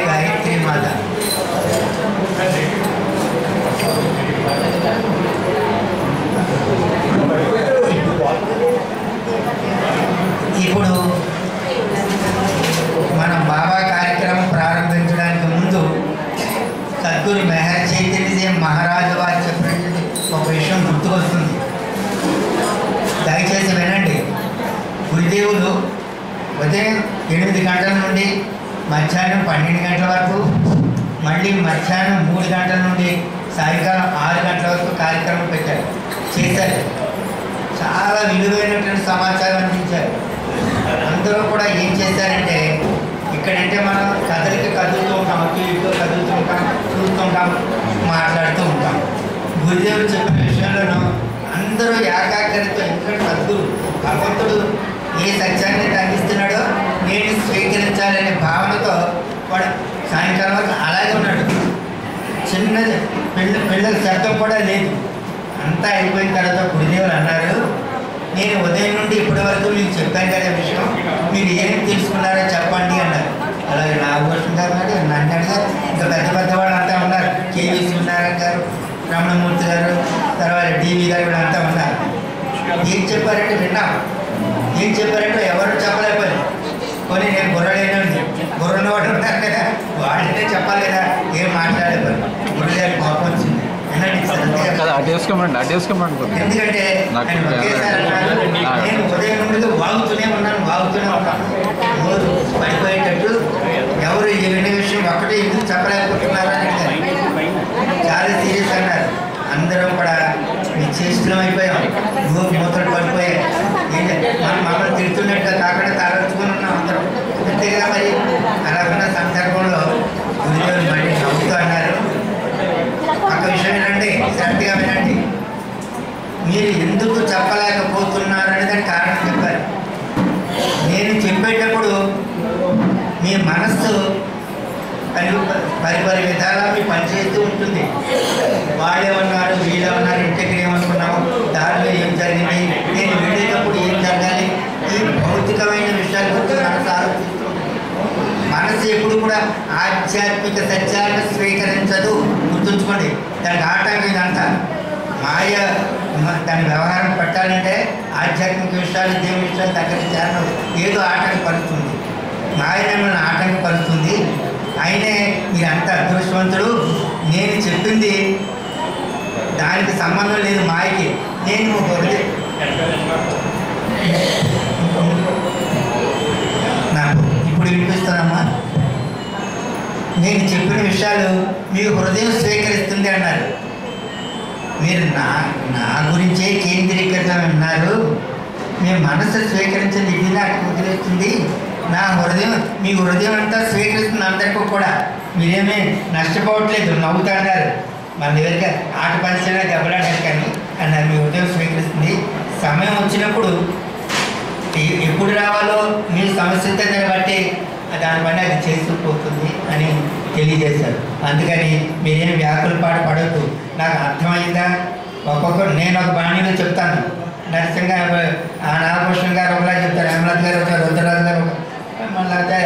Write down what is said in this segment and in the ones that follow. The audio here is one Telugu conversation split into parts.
గాయత్రి మాత ఇప్పుడు మనం బాబా కార్యక్రమం ప్రారంభించడానికి ముందు సద్గురు మెహర్ చైతన్య మహారాజు వారు చెప్పినటువంటి ఒక విషయం గుర్తుకొస్తుంది దయచేసి వినండి గురుదేవులు ఉదయం ఎనిమిది గంటల నుండి మధ్యాహ్నం పన్నెండు గంటల వరకు మళ్ళీ మధ్యాహ్నం మూడు గంటల నుండి సాయంకాలం ఆరు గంటల వరకు కార్యక్రమం పెట్టారు చేశారు చాలా విలువైనటువంటి సమాచారం అందించారు అందరూ కూడా ఏం చేశారంటే ఇక్కడంటే మనం కథలకి కదులుతూ ఉంటాం అటు ఇటు కదులుతూ ఉంటాం చూస్తుంటాం మాట్లాడుతూ ఉంటాం గురుదేవుడు చెప్పిన విషయంలోనూ అందరూ ఏకాగ్రతతో ఎందుకంటే సద్గురు భగవంతుడు ఏ సత్యాన్ని అయితే అందిస్తున్నాడో నేను స్వీకరించాలనే భావనతో వాడు సాయంకాలం వరకు అలాగే ఉన్నాడు చిన్నది పిల్ల పిల్లల శబ్దం కూడా లేదు అంతా అయిపోయిన తర్వాత గురుదేవులు అన్నారు నేను ఉదయం నుండి ఇప్పటి వరకు మీకు చెప్పాను కదా విషయం మీరు ఏం తెలుసుకున్నారో చెప్పండి అన్నారు అలాగే నాగభూషణ్ గారు అన్నాడు నన్ను అడిగారు ఇంకా పెద్ద పెద్ద వాళ్ళు అంతా ఉన్నారు కేవీ సూర్యనారాయణ గారు రమణమూర్తి గారు తర్వాత డివి గారు వీళ్ళంతా ఉన్నారు ఏం చెప్పారంటే విన్నాం ఏం చెప్పారంటే ఎవరు చెప్పలేకపోయారు కొన్ని నేను బుర్రలేనండి బుర్రలో వాడు ఉన్నారు కదా వాళ్ళనే చెప్పాలి కదా ఏం మాట్లాడేవారు గురుగారి కోపం వచ్చింది వినండి సార్ అంతే కదా. కదా అటు వేసుకోమండి అటు వేసుకోమండి కొద్దిగా ఎందుకంటే నాకు ఆయన ఒకేసారి అన్నారు, నేను ఉదయం నుండి వాగుతూనే ఉన్నాను వాగుతూనే ఉన్నాను నోరు పడిపోయేటట్టు ఎవరు ఈ వినే విషయం ఒక్కటే ఎందుకు చెప్పలేకపోతున్నారు అని అడిగారు చాలా సీరియస్ అన్నారు అందరం కూడా నిశ్చేష్టం అయిపోయాం నోరు మూతలు పడిపోయాయి ఏంటి, మనం మమ్మల్ని తిడుతున్నట్టుగా కాకుండా తలచుకొని ఉన్నాం అందరం అంతే కదా మరి అలా ఉన్న సందర్భంలో గురుదేవులు మళ్ళీ నవ్వుతూ అన్నారు ఒక విషయం వినండి శ్రద్ధగా వినండి మీరు ఎందుకు చెప్పలేకపోతున్నారు అనేది దానికి కారణం చెప్పారు నేను చెప్పేటప్పుడు మీ మనస్సు పరి పరిపరి విధాలా మీ పనిచేస్తూ ఉంటుంది వాళ్ళే ఉన్నారు వీళ్ళే ఉన్నారు ఇంటికి ఏమనుకున్నాము దారిలో ఏం జరిగింది నేను వెళ్ళేటప్పుడు ఏం జరగాలి ఈ భౌతికమైన విషయాల గురించి మనసు ఆలోచిస్తుంది మనసు ఎప్పుడు కూడా ఆధ్యాత్మిక సత్యాలను స్వీకరించదు గుర్తుంచుకోండి దానికి ఆటంకం ఇదంతా మాయ మ- దాని వ్యవహారం పెట్టాలంటే ఆధ్యాత్మిక విషయాలు దేవుని విషయాలు దగ్గర చేరడం ఏదో ఆటంకపరుస్తుంది మాయ మిమ్మల్ని ఆటంకపరుస్తుంది అయినే మీరు అంత అదృష్టవంతుడు నేను చెప్పింది దానికి సంబంధం లేదు మాయకి నేను ఒక హృదయ- నాకు ఇప్పుడు వినిపిస్తుందమ్మా నేను చెప్పిన విషయాలు మీ హృదయం స్వీకరిస్తుంది అన్నారు మీరు నా నా గురించే కేంద్రీకృతం ఉన్నారు మీ మనసు స్వీకరించింది ఇది నాకు వదిలేస్తుంది నా హృదయం మీ హృదయం అంతా స్వీకరిస్తుంది అందరికీ కూడా మీరేమీ నష్టపోవట్లేదు నవ్వుతున్నారు మన దగ్గరికి ఆట పంచినా దెబ్బలాడారు కానీ అన్నారు మీ హృదయం స్వీకరిస్తుంది సమయం వచ్చినప్పుడు ఎ- ఎప్పుడు రావాలో మీ సమస్యతని బట్టి దాని పని అది చేసుకుపోతుంది అని తెలియజేశారు అందుకని మీరేం వ్యాకుల పాట పడద్దు నాకు అర్థమైందా ఒక్కొక్కరు నేను ఒక బాణీలో చెప్తాను నరసింహ ఆ నాగభూషణ్ గారు ఒకలా చెప్తారు హేమలత్ గారు ఒక రుద్రరాజు గారు ఒక మళ్ళీ అయితే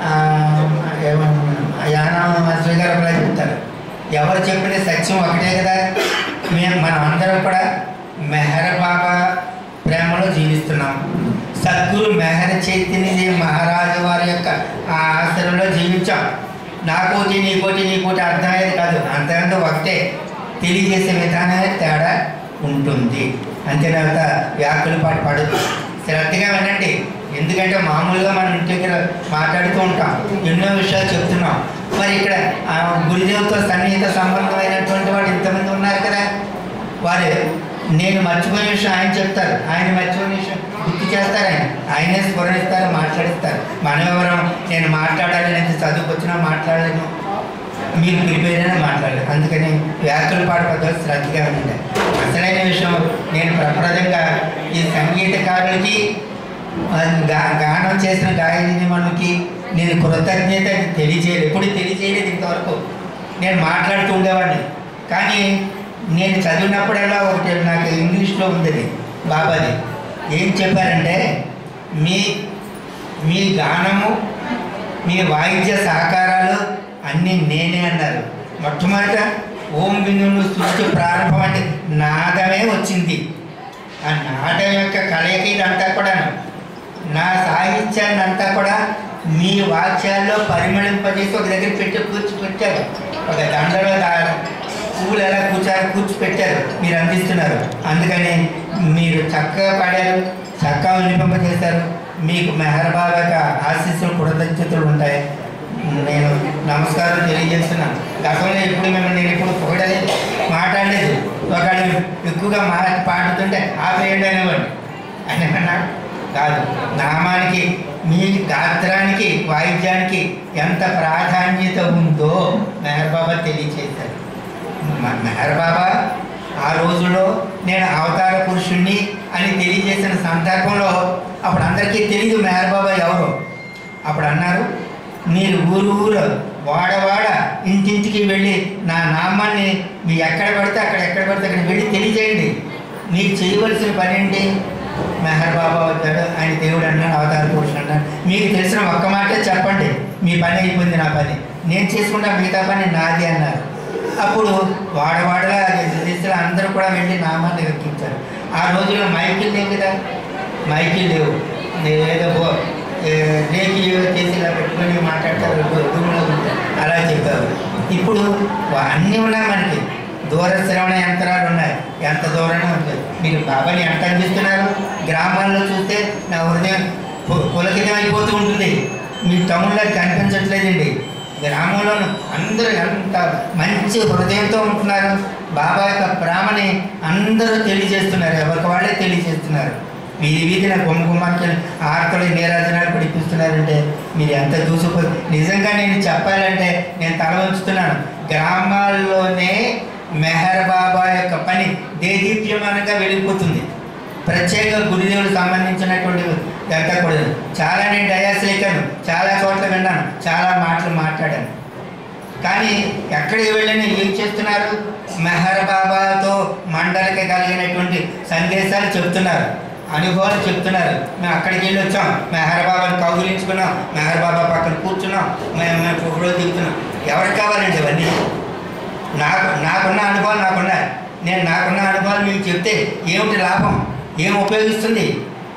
యానాశ్రీ గారు ఒకలా చెప్తారు ఎవరు చెప్పిన సత్యం ఒకటే కదా మేము మనం అందరం కూడా మెహర్ బాబా ప్రేమలో జీవిస్తున్నాం సద్గురు మెహర్ చైతన్య మహారాజు వారి యొక్క ఆ ఆశ్రమంలో జీవించాం నాకోటి నీకోటి నీకోటి అర్థమయ్యేది కాదు అంతకంటే ఒకటే తెలియజేసే విధానమే తేడా ఉంటుంది అంతేనాక వ్యాఖ్యలు పాటు పడదు శ్రద్ధగా వినండి ఎందుకంటే మామూలుగా మనం ఇంటి దగ్గర మాట్లాడుతూ ఉంటాం ఎన్నో విషయాలు చెప్తున్నాం మరి ఇక్కడ ఆ గురుదేవుతో సన్నిహిత సంబంధమైనటువంటి వాడు ఇంతమంది ఉన్నారు కదా వారు నేను మర్చిపోయిన విషయం ఆయన చెప్తారు ఆయన మర్చిపోయిన విషయం గుర్తు చేస్తారు ఆయన ఆయనే స్ఫురణిస్తారు మాట్లాడిస్తారు మనం ఎవరం నేను మాట్లాడాలి నేను చదువుకొచ్చినా మాట్లాడలేను మీరు ప్రిపేర్ అయినా మాట్లాడలేదు అందుకని వ్యాఖ్యల పాట పద్ధతి శ్రద్ధగా ఉండండి అసలైన విషయం నేను ప్రప్రదంగా ఈ సంగీతకారులకి ఆ, గా గానం చేసిన గాయని మనకి నేను కృతజ్ఞత తెలియజేయలేదు ఎప్పుడు తెలియజేయలేదు ఇంతవరకు నేను మాట్లాడుతూ ఉండేవాడిని కానీ నేను చదివినప్పుడల్లా ఒకటి నాకు ఇంగ్లీష్లో ఉంది అది బాబాది ఏం చెప్పారంటే మీ మీ గానము మీ వాయిద్య సహకారాలు అన్నీ నేనే అన్నారు మొట్టమొదట ఓం బిందువును సృష్టి ప్రారంభం అంటే నాదమే వచ్చింది ఆ నాదం యొక్క కలయిక ఇదంతా కూడా నా సాహిత్యాన్ని అంతా కూడా మీ వాక్యాల్లో పరిమళింపజేసి ఒక దగ్గర పెట్టి కూర్చిపెట్టారు ఒక దండలో దా- పువ్వులు ఎలా కూర్చారు కూర్చిపెట్టారు మీరు అందిస్తున్నారు అందుకని మీరు చక్కగా పాడారు చక్కగా వినిపింపజేశారు మీకు మెహర్ బాబా యొక్క ఆశీస్సులు కృతజ్ఞతలు ఉంటాయి నేను నమస్కారం తెలియజేస్తున్నాను గతంలో ఎప్పుడు మిమ్మల్ని నేను ఎప్పుడు పొగడలేదు మాట్లాడలేదు ఒకళ్ళు ఎక్కువగా మా పాడుతుంటే ఆపేయండి అనేవాడు ఆయన అన్నాడు కాదు నామానికి మీ గాత్రానికి వాయిద్యానికి ఎంత ప్రాధాన్యత ఉందో మెహర్ బాబా తెలియచేశారు మ- మెహర్ బాబా ఆ రోజుల్లో నేను అవతార పురుషుణ్ణి అని తెలియజేసిన సందర్భంలో అప్పుడు అందరికీ తెలియదు మెహర్ బాబా ఎవరు అప్పుడు అన్నారు మీరు ఊరు ఊరు వాడ వాడ ఇంటింటికి వెళ్ళి నా నామాన్ని మీ ఎక్కడ పడితే అక్కడ ఎక్కడ పడితే అక్కడ వెళ్ళి తెలియజేయండి మీకు చేయవలసిన పని ఏంటి మెహర్ బాబా వచ్చాడు ఆయన దేవుడు అన్నాడు అవతార పురుషుడు అన్నాడు మీకు తెలిసిన ఒక్క మాటే చెప్పండి మీ పని అయిపోయింది నా పని నేను చేసుకుంటా మిగతా పని నాది అన్నారు అప్పుడు వాడవాడగా దిశలో అందరూ కూడా వెళ్ళి నామాన్ని ఎక్కించారు ఆ రోజుల్లో మైకిల్ లేవు కదా మైకిల్ లేవు ఏదో బో- ఏ, రేకి ఏదో చేసి ఇలా పెట్టుకొని మాట్లాడతారు రూమ్లో ఉంటారు. అలా చెప్పారు ఇప్పుడు వా- అన్నీ ఉన్నాయి మనకి దూర శ్రవణ యంత్రాలు ఉన్నాయి ఎంత దూరంగా ఉంటుంది మీరు బాబాని ఎంత అందిస్తున్నారు గ్రామాల్లో చూస్తే నా హృదయం పు- పులకితం అయిపోతూ ఉంటుంది మీ తమ్ముళ్ళకి కనిపించట్లేదండి గ్రామంలో అందరూ ఎంత మంచి హృదయంతో ఉంటున్నారు బాబా యొక్క ప్రేమని అందరూ తెలియజేస్తున్నారు ఎవరికి వాళ్ళే తెలియజేస్తున్నారు వీధి వీధిన గుమ్మ గుమ్మాకి ఆర్తలు నీరాజనాలు పిడిపిస్తున్నారంటే మీరు ఎంత దూసుకు నిజంగా నేను చెప్పాలంటే నేను తల ఉంచుతున్నాను గ్రామాల్లోనే మెహర్ బాబా యొక్క పని దేదీప్యమానంగా వెళ్ళిపోతుంది ప్రత్యేక గురుదేవులకు సంబంధించినటువంటి అంతా కూడా చాలా నేను డయాస్ లేకాను చాలా చోట్ల విన్నాను చాలా మాటలు మాట్లాడాను కానీ ఎక్కడికి వెళ్ళినా ఏం చేస్తున్నారు మెహర్ బాబాతో మండలికి కలిగినటువంటి సందేశాలు చెప్తున్నారు అనుభవాలు చెప్తున్నారు మేము అక్కడికి వెళ్ళి వచ్చాం మెహర్ బాబాని కౌగులించుకున్నాం మెహర్ బాబా పక్కన కూర్చున్నాం మేము మేము ఫోటో దిగుతున్నాం ఎవరికి కావాలండి ఇవన్నీ నాకు నాకున్న అనుభవాలు నాకున్నాయి నేను నాకున్న అనుభవాలు మీకు చెప్తే ఏమిటి లాభం ఏం ఉపయోగిస్తుంది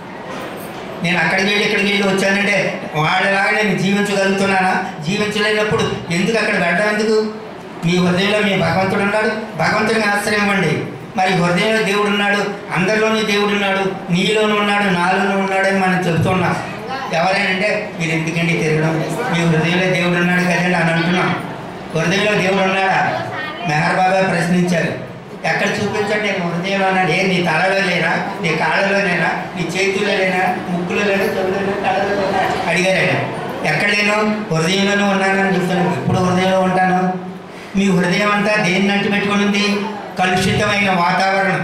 నేను అక్కడికి వెళ్ళి ఇక్కడికి వెళ్ళి వచ్చానంటే వాళ్ళలాగా నేను జీవించగలుగుతున్నానా జీవించలేనప్పుడు ఎందుకు అక్కడ వెళ్ళడం ఎందుకు మీ హృదయంలో మీ భగవంతుడు ఉన్నాడు భగవంతుడిని ఆశ్రయం ఇవ్వండి మరి హృదయంలో దేవుడు ఉన్నాడు అందరిలోని దేవుడు ఉన్నాడు నీలోనూ ఉన్నాడు నాలోనూ ఉన్నాడు అని మనం చెబుతున్నాం ఎవరైనంటే మీరు ఎందుకండి తిరగడం మీ హృదయంలో దేవుడు ఉన్నాడు కదండి అని అంటున్నాం హృదయంలో దేవుడు ఉన్నాడా మెహర్ బాబా ప్రశ్నించారు ఎక్కడ చూపించండి నేను హృదయంలో అన్నాడు ఏ నీ తలలో లేనా నీ కాళ్ళలో లేనా నీ చేతిలో లేనా ముక్కులో లేనా చెవులో లేనా తలలో లేనా అడిగారు ఆయన ఎక్కడ లేను హృదయంలోనే ఉన్నానని చెప్తాను ఇప్పుడు హృదయంలో ఉంటాను మీ హృదయం అంతా దేన్ని అంటి పెట్టుకొని ఉంది కలుషితమైన వాతావరణం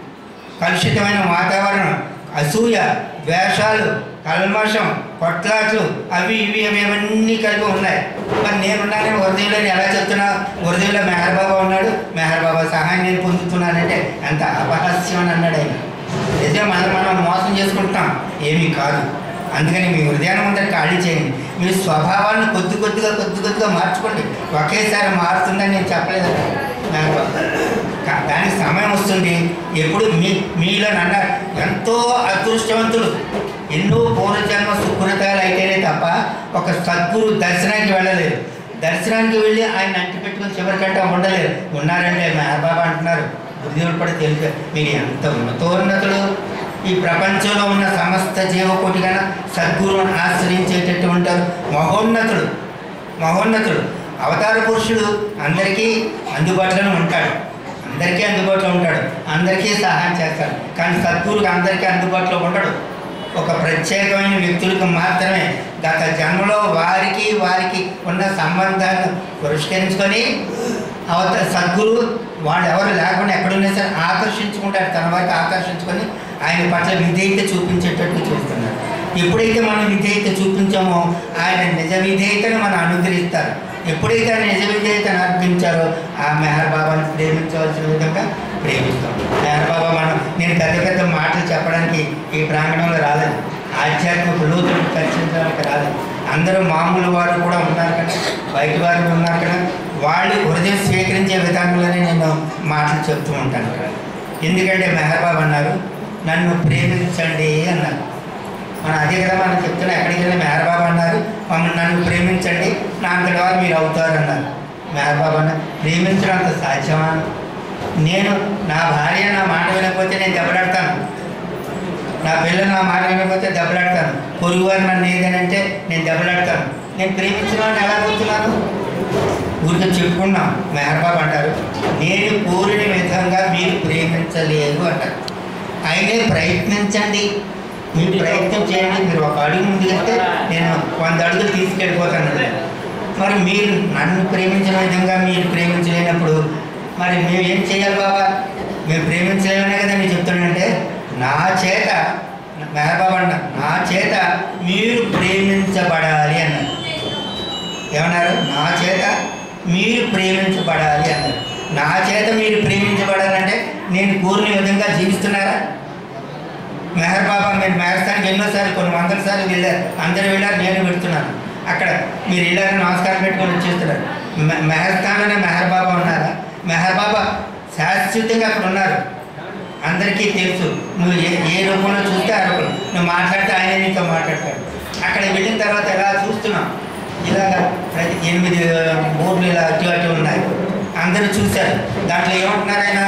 కలుషితమైన వాతావరణం అసూయ ద్వేషాలు కల్మషం కొట్లాట్లు అవి ఇవి అవి అవన్నీ కలిపి ఉన్నాయి మరి నేనున్నానని హృదయంలో నేను ఎలా చెప్తున్నా హృదయంలో మెహర్ బాబా ఉన్నాడు మెహర్ బాబా సహాయం నేను పొందుతున్నానంటే ఎంత అపహాస్యం అని అన్నాడు ఆయన నిజంగా మనం మనం మోసం చేసుకుంటాం ఏమీ కాదు అందుకని మీ హృదయాన్ని ముందర ఖాళీ చేయండి మీ స్వభావాన్ని కొద్ది కొద్దిగా కొద్ది కొద్దిగా మార్చుకోండి ఒకేసారి మారుతుందని నేను చెప్పలేదు నాకు కా- దానికి సమయం వస్తుంది ఎప్పుడు మీ మీలో నన్న ఎంతో అదృష్టవంతులు ఎన్నో పూర్వజన్మ సుకృతాలు అయితేనే తప్ప ఒక సద్గురు దర్శనానికి వెళ్ళలేరు దర్శనానికి వెళ్ళి ఆయన అంటి పెట్టుకుని చివరికంటే ఉండలేరు ఉన్నారంటే మహాబాబా అంటున్నారు గురుదేవుడు కూడా తెలుసు మీరు ఎంత ఉన్నతోన్నతులు ఈ ప్రపంచంలో ఉన్న సమస్త జీవకోటి కన్నా సద్గురువును ఆశ్రయించేటట్టు ఉంటారు మహోన్నతుడు మహోన్నతుడు అవతార పురుషుడు అందరికీ అందుబాటులోనే ఉంటాడు అందరికీ అందుబాటులో ఉంటాడు అందరికీ సహాయం చేస్తాడు కానీ సద్గురుకు అందరికీ అందుబాటులో ఉండడు ఒక ప్రత్యేకమైన వ్యక్తులకు మాత్రమే గత జన్మలో వారికి వారికి ఉన్న సంబంధాలను పురస్కరించుకొని అవత సద్గురు వాళ్ళు ఎవరు లేకుండా ఎక్కడున్నా సరే ఆకర్షించుకుంటారు తన వారికి ఆకర్షించుకొని ఆయన పట్ల విధేయత చూపించేటట్టు చూస్తున్నారు ఎప్పుడైతే మనం విధేయత చూపించామో ఆయన నిజ విధేయతను మనం అనుగ్రహిస్తారు ఎప్పుడైతే ఆయన నిజ విధేయతను అర్పించారో ఆ మెహర్ బాబాని ప్రేమించవలసిన విధంగా ప్రేమిస్తాం మెహర్ బాబా మనం నేను పెద్ద పెద్ద మాటలు చెప్పడానికి ఈ ప్రాంగణంలో రాలేదు ఆధ్యాత్మిక లోతులను చర్చించడానికి రాలేదు అందరూ మామూలు వారు కూడా ఉన్నారు కదా బయట వారు ఉన్నారు కదా వాళ్ళు హృదయం స్వీకరించే విధానంలోనే నేను మాటలు చెప్తూ ఉంటాను ఇక్కడ ఎందుకంటే మెహర్బాబు అన్నారు నన్ను ప్రేమించండి అన్నారు మనం అదే కదా మనం చెప్తున్నా ఎక్కడికి వెళ్ళి మెహర్బాబు అన్నారు మమ్మల్ని నన్ను ప్రేమించండి నా అంతటి వారు మీరు అవుతారు అన్నారు మెహర్బాబు అన్నారు ప్రేమించడం అంత సాధ్యమా నేను నా భార్య నా మాట వినకపోతే నేను దెబ్బలాడతాను నా పిల్లలు నా మాట వినకపోతే దెబ్బలాడతాను పొరుగువారు నన్ను ఏదనంటే నేను దెబ్బలాడతాను నేను ప్రేమించిన వాడిని ఎలా కూర్చున్నాను ఊరికే చెప్పుకున్నాం మెహర్బాబు అంటారు నేను కోరిన విధంగా మీరు ప్రేమించలేదు అంటారు అయినే ప్రయత్నించండి మీరు ప్రయత్నం చేయండి మీరు ఒక అడుగు ముందుకెళ్తే నేను వంద అడుగులు తీసుకెళ్ళిపోతాను మరి మీరు నన్ను ప్రేమించిన విధంగా మీరు ప్రేమించలేనప్పుడు మరి మేము ఏం చేయాలి బాబా మేము ప్రేమించలేమనే కదా నేను చెప్తున్నానంటే నా చేత మెహబాబు అన్న నా చేత మీరు ప్రేమించబడాలి అన్నారు ఏమన్నారు నా చేత మీరు ప్రేమించబడాలి అన్నారు నా చేత మీరు ప్రేమించబడాలంటే నేను కోరిన విధంగా జీవిస్తున్నారా మెహర్ బాబా మీరు మెహర్ స్థానికి ఎన్నోసార్లు కొన్ని వందల సార్లు వెళ్ళారు అందరూ వెళ్ళారు నేను పెడుతున్నాను అక్కడ మీరు వెళ్ళారు నమస్కారం పెట్టుకొని వచ్చేస్తున్నారు మె- మెహర్ స్థానంలోనే మెహర్ బాబా ఉన్నారా మెహర్ బాబా శాశ్వతంగా అక్కడ ఉన్నారు అందరికీ తెలుసు నువ్వు ఏ ఏ రూపంలో చూస్తే ఆ రూపంలో నువ్వు మాట్లాడితే ఆయన నీతో మాట్లాడతాడు అక్కడ వెళ్ళిన తర్వాత ఎలా చూస్తున్నాం ఇలాగ ప్రతి ఎనిమిది ఊర్లు ఇలా అటు అటు ఉన్నాయి అందరూ చూశారు దాంట్లో ఏమంటున్నారు ఆయన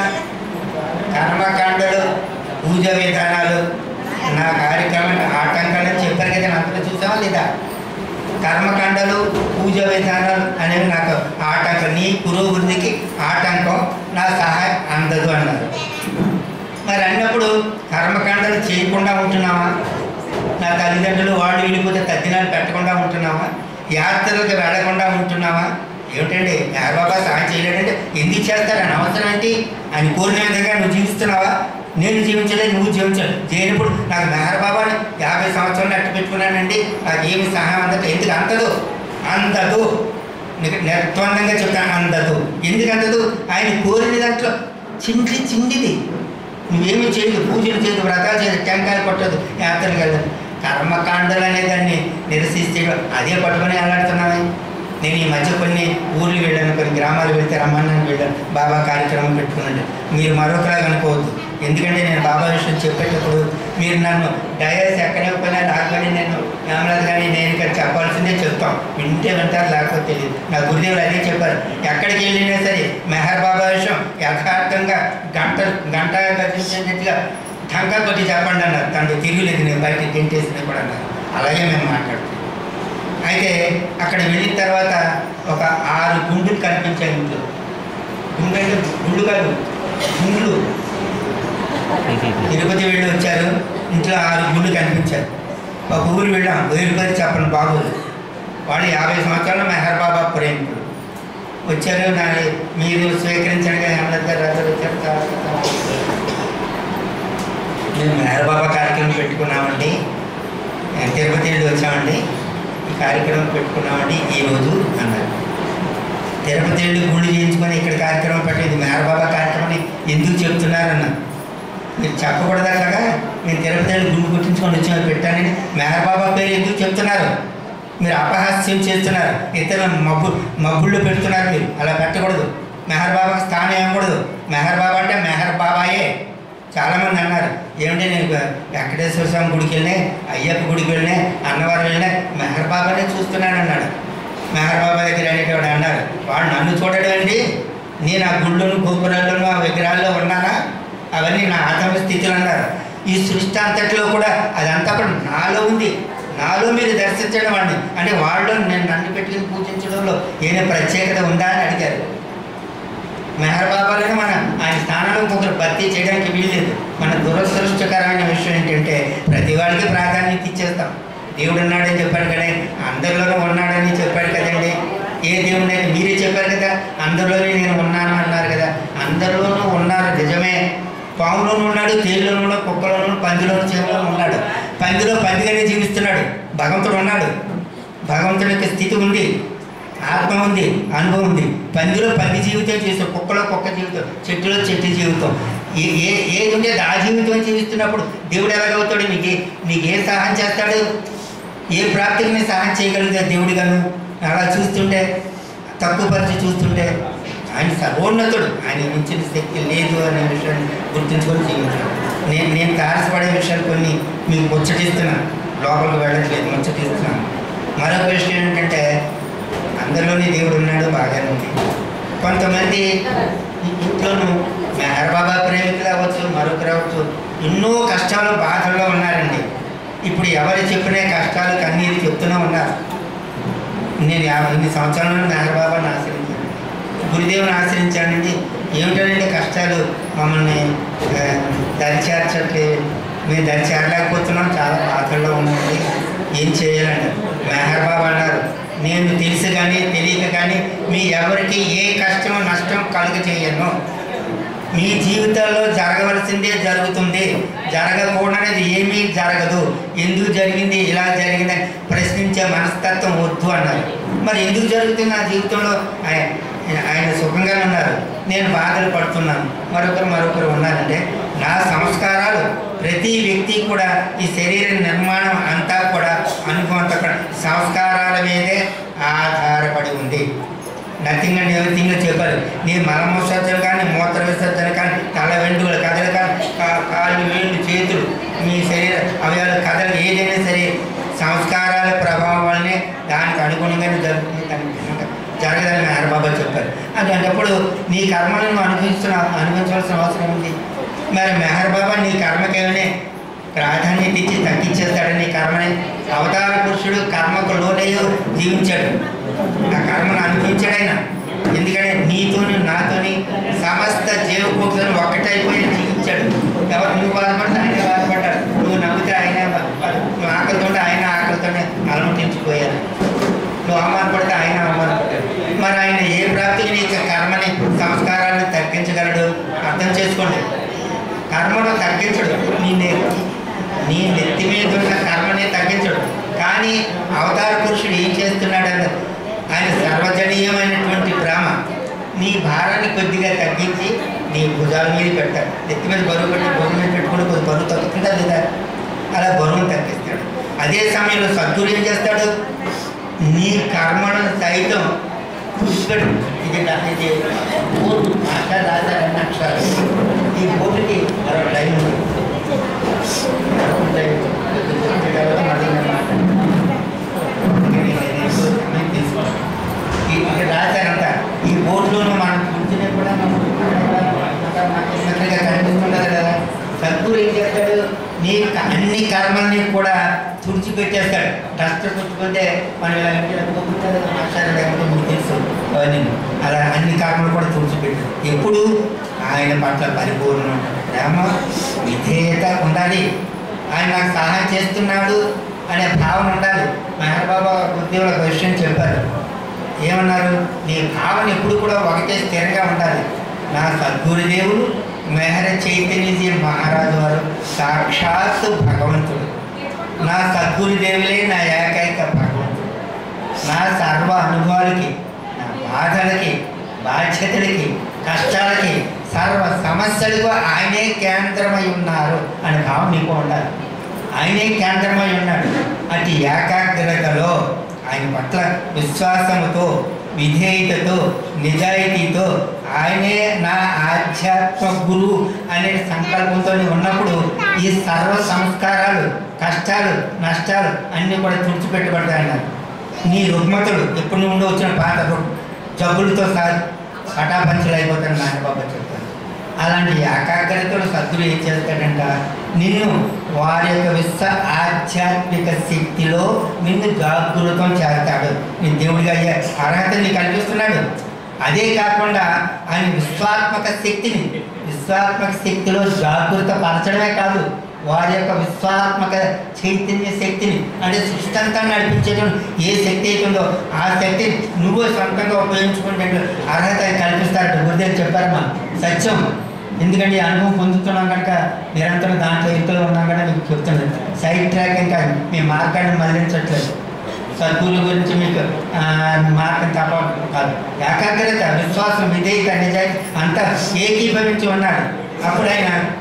కర్మకాండలు పూజ విధానాలు నా కార్యక్రమం ఆటంకాలు చెప్పారు కదా అంతా చూసావా లేదా కర్మకాండలు పూజ విధానాలు అనేవి నాకు ఆటంకం నీ పురోభివృద్ధికి ఆటంకం నా సహాయం అందదు అన్నారు మరి అన్నప్పుడు కర్మకాండలు చేయకుండా ఉంటున్నావా నా తల్లిదండ్రులు వాళ్ళు వెళ్ళిపోతే తద్దినాలు పెట్టకుండా ఉంటున్నావా యాత్రలకు వెళ్లకుండా ఉంటున్నావా ఏమిటండి బాబా సాయం చేయలేడంటే ఎందుకు చేస్తారని అవసరం ఏంటి ఆయన కోరిన విధంగా నువ్వు జీవిస్తున్నావా నేను జీవించలేదు నువ్వు జీవించలేదు చేయనప్పుడు నాకు మెహర్ బాబాని యాభై సంవత్సరాలు అట్టు పెట్టుకున్నానండి నాకు ఏమి సహాయం అందదు ఎందుకు అందదు అందదు నీకు నిర్ద్వందంగా చెప్తాను అందదు ఎందుకు అందదు ఆయన కోరిన దాంట్లో చిండి చిండిది నువ్వేమీ చేయదు పూజలు చేయదు వ్రతాలు చేయదు టెంకాయలు కొట్టదు యాత్రలకు వెళ్ళదు కర్మకాండలు అనే దాన్ని నిరసిస్తే అదే పట్టుకొని వెళ్ళాడుతున్నామే నేను ఈ మధ్య కొన్ని ఊర్లు వెళ్ళాను కొన్ని గ్రామాలు వెళ్తే రమ్మన్నాను వెళ్ళాను బాబా కార్యక్రమం పెట్టుకున్నాడు మీరు మరొకలాగా అనుకోవద్దు ఎందుకంటే నేను బాబా విషయం చెప్పేటప్పుడు మీరు నన్ను డయాస్ ఎక్కడైపోయినా రాకపోయినా నేను ఏమలేదు కానీ నేను ఇక్కడ చెప్పాల్సిందే చెప్తాం వింటే వింటారు లేకపోతే తెలియదు నా గురుదేవులు అదే చెప్పారు ఎక్కడికి వెళ్ళినా సరే మెహర్ బాబా విషయం యథార్థంగా గంట గంట గడిచినట్టుగా ఠంకా కొట్టి చెప్పండి అన్నారు తనకు తిరుగులేదు నేను బయట తింటేసినా కూడా అన్నారు అలాగే మేము మాట్లాడుతాం అయితే అక్కడ వెళ్ళిన తర్వాత ఒక ఆరు గుండులు కనిపించాయి ఇంట్లో గుండు అంటే గుండు కాదు గుండ్లు తిరుపతి వెళ్ళి వచ్చారు ఇంట్లో ఆరు గుండు కనిపించారు ఒక ఊరు వెళ్ళాం ఊరి పేరు చెప్పండి బాబులు వాళ్ళు యాభై సంవత్సరాల మెహర్ బాబా ప్రేమికుడు వచ్చారు నా మీరు స్వీకరించండి హేమలత గారు అందరూ వచ్చారు తర్వాత మేము మెహర్ బాబా కార్యక్రమం పెట్టుకున్నామండి నేను తిరుపతి వెళ్ళి వచ్చామండి ఈ కార్యక్రమం పెట్టుకున్నామండి ఈరోజు అన్నారు తిరుపతి వెళ్ళి గుండు చేయించుకొని ఇక్కడ కార్యక్రమం పెట్టేది మెహర్ బాబా కార్యక్రమం ఎందుకు చెప్తున్నారన్న మీరు చెప్పకూడదు అట్లాగా నేను తిరుపతి వెళ్ళి గుండు కుట్టించుకొని వచ్చి పెట్టానని మెహర్ బాబా పేరు ఎందుకు చెప్తున్నారు మీరు అపహాస్యం చేస్తున్నారు ఇతర మబ్బు మబ్బుళ్ళు పెడుతున్నారు మీరు అలా పెట్టకూడదు మెహర్ బాబాకి స్థానం ఇవ్వకూడదు మెహర్ బాబా అంటే మెహర్ బాబాయే చాలామంది అన్నారు ఏమిటి నేను వెంకటేశ్వర స్వామి గుడికి వెళ్ళినా అయ్యప్ప గుడికి వెళ్ళినా అన్నవరం వెళ్ళినా మెహర్ బాబానే చూస్తున్నాను అన్నాడు మెహర్ బాబా దగ్గర అనేటవాడు అన్నారు వాడు నన్ను చూడడం అండి నేను ఆ గుళ్ళను గోపురాల్లోనూ ఆ విగ్రహాల్లో ఉన్నానా అవన్నీ నా ఆత్మ స్థితిలో అన్నారు ఈ సృష్టి అంతట్లో కూడా అదంతా కూడా నాలో ఉంది నాలో మీరు దర్శించడం వాడిని అంటే వాళ్ళు నేను నన్ను పెట్టుకుని పూజించడంలో ఏదైనా ప్రత్యేకత ఉందా అని అడిగారు మెహర్ బాబాలోనే మన ఆయన స్థానంలో ఇంకొకరు భర్తీ చేయడానికి వీల్లేదు మన దురదృష్టకరమైన విషయం ఏంటంటే ప్రతి వాడికి ప్రాధాన్యత ఇచ్చేస్తాం దేవుడు ఉన్నాడని చెప్పాడు కానీ అందరిలోనూ ఉన్నాడని చెప్పాడు కదండి ఏ దేవుడు అయితే మీరే చెప్పారు కదా అందరిలోనే నేను ఉన్నాను అన్నారు కదా అందరిలోనూ ఉన్నారు నిజమే పాములోనూ ఉన్నాడు తేలులోనూ ఉన్నాడు కుక్కలోనూ పందిలోనూ చేపలోనూ ఉన్నాడు పందిలో పందిగానే జీవిస్తున్నాడు భగవంతుడు ఉన్నాడు భగవంతుడి యొక్క స్థితి ఉంది ఆత్మ ఉంది అనుభవం ఉంది పందిలో పంది జీవితం చేస్తాం కుక్కలో కుక్క జీవితం చెట్టులో చెట్టు జీవితం ఏ ఏ ఏది ఉంటే ఆ జీవితం జీవిస్తున్నప్పుడు దేవుడు ఎలాగవుతాడు నీకు నీకు ఏ సహాయం చేస్తాడు ఏ ప్రాప్తికి నేను సహాయం చేయగలిగితే దేవుడిగాను అలా చూస్తుంటే తక్కువ పరిచి చూస్తుంటే ఆయన సర్వోన్నతుడు ఆయన మించిన శక్తి లేదు అనే విషయాన్ని గుర్తుంచుకొని జీవించాడు నేను నేను తారసపడే విషయాలు కొన్ని మీకు ముచ్చటిస్తున్నాను లోపలికి వెళ్ళట్లేదు ముచ్చటిస్తున్నాను మరొక విషయం ఏంటంటే అందరిలోని దేవుడు ఉన్నాడు బాగానే ఉంది కొంతమంది ఈ ఇంట్లోనూ మెహర్ బాబా ప్రేమికులు అవ్వచ్చు మరొకరు అవ్వచ్చు ఎన్నో కష్టాలు బాధల్లో ఉన్నారండి ఇప్పుడు ఎవరు చెప్పినా కష్టాలు కన్నీరు చెప్తూనే ఉన్నారు నేను యాభై ఎనిమిది సంవత్సరాలను మెహర్ బాబాని ఆశ్రయించాను గురుదేవుని ఆశ్రయించానండి ఏమిటంటే కష్టాలు మమ్మల్ని ఆ, దరిచేర్చట్లేదు మేము దరి చేరలేకపోతున్నాం చాలా బాధల్లో ఉన్నామండి ఏం చేయాలండి మెహర్ బాబా అన్నారు నేను తెలుసు కానీ తెలియక కానీ మీ ఎవరికి ఏ కష్టం నష్టం కలుగ చేయను మీ జీవితంలో జరగవలసిందే జరుగుతుంది జరగకూడనిది ఏమీ జరగదు ఎందుకు జరిగింది ఇలా జరిగిందని ప్రశ్నించే మనస్తత్వం వద్దు అన్నారు మరి ఎందుకు జరుగుతుంది నా జీవితంలో ఆయన ఆయన సుఖంగానే ఉన్నారు నేను బాధలు పడుతున్నాను మరొకరు మరొకరు ఉన్నారంటే నా సంస్కారాలు ప్రతి వ్యక్తి కూడా ఈ శరీర నిర్మాణం అంతా కూడా అనుభవంతో కూడా సంస్కారాల మీదే ఆధారపడి ఉంది నథింగ్ అండ్ ఎవ్రీథింగ్ చెప్పారు నీ మలమోసర్జన కానీ మూత్ర విసర్జన కానీ తల వెంట్రుకలు కదలు కానీ కా- కాళ్ళు వేళ్ళు చేతులు మీ శరీర అవయాలు కదలు ఏదైనా సరే సంస్కారాల ప్రభావం వల్లనే దానికి అనుగుణంగానే జరుగుతుంది దానికి భిన్నంగా జరగదని మెహర్బాబా చెప్పారు అలాంటప్పుడు నీ కర్మలను అనుభవిస్తున్న అనుభవించవలసిన అవసరం ఉంది మరి మెహర్ బాబా నీ కర్మకేమనే ప్రాధాన్యత ఇచ్చి తగ్గించేస్తాడు నీ కర్మని అవతార పురుషుడు కర్మకు లోనయ్యో జీవించాడు ఆ కర్మను అనుభవించాడు ఆయన ఎందుకంటే నీతోని నాతోని సమస్త జీవకోక్షను ఒక్కటైపోయి జీవించాడు ఎవరు నువ్వు బాధపడితే ఆయన బాధపడ్డాడు నువ్వు నవ్వుతే ఆయన బా- నువ్వు ఆకలితోంటే ఆయన ఆకలితోనే అలమటించిపోయారు నువ్వు అవమానపడితే ఆయన అవమానపడ్డాడు మరి ఆయన ఏ ప్రాప్తికి నీకు కర్మని సంస్కారాన్ని తగ్గించగలడు అర్థం చేసుకోండి కర్మను తగ్గించడు నీ నె- నీ నెత్తి మీద ఉన్న కర్మని తగ్గించడు కానీ అవతార పురుషుడు ఏం చేస్తున్నాడు అంటే ఆయన సర్వజనీయమైనటువంటి ప్రేమ నీ భారాన్ని కొద్దిగా తగ్గించి నీ భుజాల మీద పెట్టాడు నెత్తి మీద బరువు పెట్టి భుజం మీద పెట్టుకుని కొద్ది బరువు తగ్గుతుందా లేదా అలా బరువును తగ్గిస్తాడు అదే సమయంలో సద్గురు ఏం చేస్తాడు నీ కర్మను సైతం పుష్కడు ఇది నా- ఇది బోర్డు భాష రాశారన్న అక్షరాలు ఈ బోర్డుకి మరో లైన్ ఉంది మరొక లైన్ ఉంది. ఇది చెప్పిన తర్వాత మళ్ళీ నేను మాట్లాడతాను. ఇది నేను ఎక్కువ సమయం తీసుకోను. ఈ- ఇక్కడ రాశారంట ఈ బోర్డులోనూ మనం కూర్చునే కూడా మనం ఉన్నట్లుగా కనిపిస్తుండదు కదా సద్గురు ఏం చేస్తాడు నీ క- అన్ని కర్మల్ని కూడా తుడిచిపెట్టేస్తాడు డస్ట్ తుడుచుకుంటే మనం ఇలా ఇలా పోతుంటే మాస్టర్ లేకపోతే మీకు తెలుసు అవన్నీ అలా అన్ని కర్మలు కూడా తుడిచిపెట్టాడు ఎప్పుడు ఆయన పట్ల పరిపూర్ణ ప్రేమ విధేయత ఉండాలి ఆయన నాకు సహాయం చేస్తున్నాడు అనే భావన ఉండాలి మెహర్ బాబా ఉద్యోగులు ఒక విషయం చెప్పారు ఏమన్నారు నీ భావన ఎప్పుడు కూడా ఒకటే స్థిరంగా ఉండాలి నా సద్గురుదేవుడు మెహర చైతన్యజీ మహారాజు వారు సాక్షాత్తు భగవంతుడు నా సద్గురుదేవులే నా ఏకైక భగవంతుడు నా సర్వ అనుభవాలకి నా బాధలకి బాధ్యతలకి కష్టాలకి సర్వ సమస్యలకు ఆయనే కేంద్రమై ఉన్నారు అనే భావం మీకు ఉండాలి ఆయనే కేంద్రమై ఉన్నాడు అటు ఏకాగ్రతలో ఆయన పట్ల విశ్వాసముతో విధేయతతో నిజాయితీతో ఆయనే నా ఆధ్యాత్మ గురువు అనే సంకల్పంతో ఉన్నప్పుడు ఈ సర్వ సంస్కారాలు కష్టాలు నష్టాలు అన్నీ కూడా తుడిచిపెట్టబడతాయి అన్నారు నీ రుగ్మతుడు ఎప్పుడు నుండి వచ్చిన పాత రుగ్- జబ్బులతో సా పటాపంచలు అయిపోతాను నాన్నబాబా చెప్తాను అలాంటి ఏకాగ్రతలు సద్గురు ఏం చేస్తాడంట నిన్ను వారి యొక్క విశ్వ ఆధ్యాత్మిక శక్తిలో నిన్ను జాగృతం చేస్తాడు నీ దేవుడిగా అయ్యే అర్హతని కల్పిస్తున్నాడు అదే కాకుండా ఆయన విశ్వాత్మక శక్తిని విశ్వాత్మక శక్తిలో జాగృత పరచడమే కాదు వారి యొక్క విశ్వాత్మక చైతన్య శక్తిని అంటే సృష్టి అంతా నడిపించడం ఏ శక్తి అవుతుందో ఆ శక్తిని నువ్వు సొంతంగా ఉపయోగించుకుంటే అర్హత కల్పిస్తారట గురుదేవ్ చెప్పారమ్మా సత్యం ఎందుకంటే ఈ అనుభవం పొందుతున్నాం కనుక నిరంతరం దాంట్లో ఇంట్లో ఉన్నాం కనుక మీకు చెప్తున్నాను సైడ్ ట్రాక్ ఇంకా మీ మార్గాన్ని మళ్లించట్లేదు సద్గురు గురించి మీకు ఆ, మార్గం తప్ప కాదు ఏకాగ్రత విశ్వాసం విధేయత నిజాయితీ అంతా ఏకీభవించి ఉన్నాడు అప్పుడు ఆయన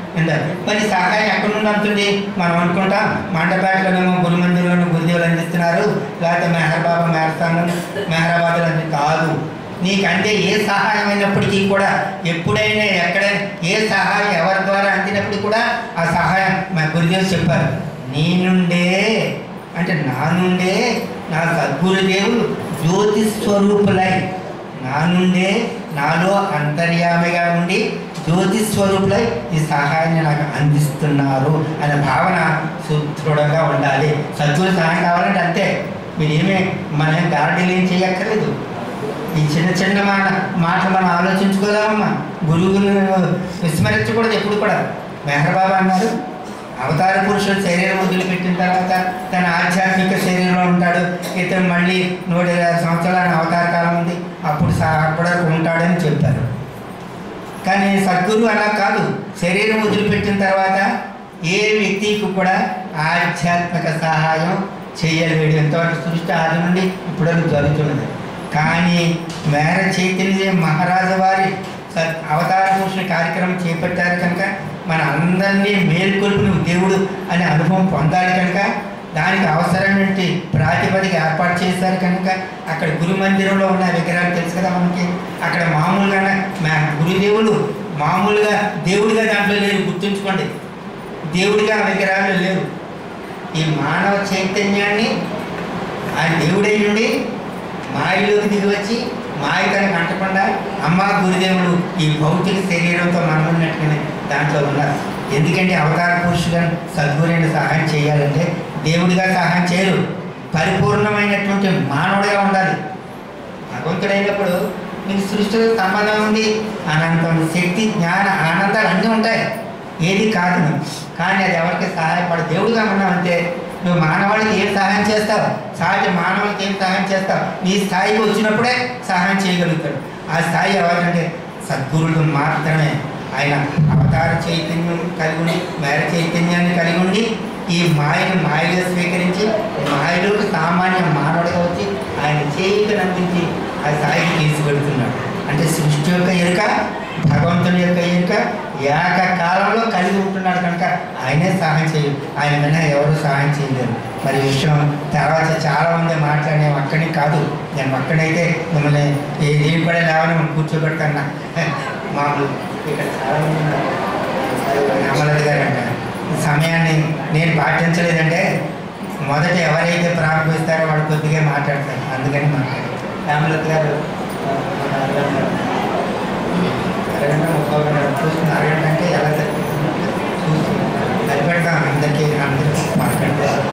ఇందాక మరి సహాయం ఎక్కడి నుండి అందుతుంది మనం అనుకుంటాం మండపేటలోనేమో గురు మందిరంలోనూ గురుదేవులు అందిస్తున్నారు లేకపోతే మెహర్ బాబా మెహర్స్థానం మెహరాబాద్లు అంది కాదు నీకంటే ఏ సహాయం అయినప్పటికీ కూడా ఎప్పుడైనా ఎక్కడైనా ఏ సహాయం ఎవరి ద్వారా అందినప్పుడు కూడా ఆ సహాయం మా గురుదేవులు చెప్పారు నీ నుండే అంటే నా నుండే నా సద్గురుదేవులు జ్యోతి స్వరూపులై నా నుండే నాలో అంతర్యామిగా ఉండి జ్యోతి స్వరూపులై ఈ సహాయాన్ని నాకు అందిస్తున్నారు అనే భావన సుదృఢంగా ఉండాలి సద్గురు సహాయం కావాలంటే అంతే మీరు ఏమీ మన గార్డీలు ఏం చేయక్కర్లేదు ఈ చిన్న చిన్న మాట మాటలు మనం ఆలోచించుకోదామమ్మా గురువుని విస్మరించకూడదు ఎప్పుడు కూడా మెహర్ బాబా అన్నారు అవతార పురుషుడు శరీరం వదిలిపెట్టిన తర్వాత తన ఆధ్యాత్మిక శరీరంలో ఉంటాడు ఇతను మళ్ళీ నూట ఇరవై ఆరు సంవత్సరాల అవతార కాలం ఉంది అప్పుడు సా అప్పటి వరకు ఉంటాడని చెప్పారు కానీ సద్గురు అలా కాదు శరీరం వదిలిపెట్టిన తర్వాత ఏ వ్యక్తికి కూడా ఆధ్యాత్మిక సహాయం చేయలేడు ఎంతవరకు సృష్టి ఆది నుండి ఇప్పటివరకు జరుగుతున్నది కానీ మేర చైతన్య మహారాజు వారి సత్ అవతార పురుషుని కార్యక్రమం చేపట్టారు కనుక మన అందరినీ మేల్కొల్పిన దేవుడు అనే అనుభవం పొందాలి కనుక దానికి అవసరమైన ప్రాతిపదిక ఏర్పాటు చేశారు కనుక అక్కడ గురు మందిరంలో ఉన్న విగ్రహాలు తెలుసు కదా మనకి అక్కడ మామూలుగా మా గురుదేవులు మామూలుగా దేవుడిగా దాంట్లో లేరు గుర్తుంచుకోండి దేవుడిగా ఆ విగ్రహాలు లేవు ఈ మానవ చైతన్యాన్ని ఆ దేవుడై నుండి మాయలోకి దిగి వచ్చి మాయ తనకు అంటకుండా అమ్మ గురుదేవుడు ఈ భౌతిక శరీరంతో మనం ఉన్నట్టుగానే దాంట్లో ఉన్నారు ఎందుకంటే అవతార పురుషులను సద్గురైన సహాయం చేయాలంటే దేవుడిగా సహాయం చేయరు పరిపూర్ణమైనటువంటి మానవుడిగా ఉండాలి భగవంతుడైనప్పుడు నీకు సృష్టితో సంబంధం ఉంది అనంతం శక్తి జ్ఞాన ఆనందాలు అన్నీ ఉంటాయి ఏది కాదు నువ్వు కానీ అది ఎవరికి సహాయపడ దేవుడిగా ఉన్నావంటే నువ్వు మానవాళికి ఏం సహాయం చేస్తావు సహజ మానవులకి ఏం సహాయం చేస్తావు నీ స్థాయికి వచ్చినప్పుడే సహాయం చేయగలుగుతాడు ఆ స్థాయి ఎవరంటే సద్గురుడు మాత్రమే ఆయన అవతార చైతన్యం కలిగి ఉండి మేర చైతన్యాన్ని కలిగి ఉండి ఈ మాయను మాయగా స్వీకరించి మాయలోకి సామాన్య మానవుడిగా వచ్చి ఆయన చేయికి నందించి ఆ స్థాయికి తీసుకెడుతున్నాడు అంటే సృష్టి యొక్క ఎరుక భగవంతుని యొక్క ఎరుక ఏకకాలంలో కలిగి ఉంటున్నాడు కనుక ఆయనే సహాయం చేయరు ఆయన వినా ఎవరు సహాయం చేయలేరు మరి ఈ విషయం తర్వాత చాలా మంది మాట్లాడే అక్కడి కాదు నేను అక్కడైతే మిమ్మల్ని ఏ దీని కూడా లేవని మనం కూర్చోబెడతాను మామూలు ఇక్కడ చాలా మంది ఉన్నారు. రామలత గారు అంట ఈ సమయాన్ని నేను పాటించలేదంటే మొదట ఎవరైతే ప్రారంభిస్తారో వాడు కొద్దిగా మాట్లాడతారు అందుకని మాట్లాడారు రామలత గారు ఆ, ఒక అరగంట అరగంట ముప్పై గంట చూస్తున్న అరగంట అంటే ఎలా సరిపోతుంది చూసి సరిపెడతాం అందరికీ అందరికీ మాట్లాడతారు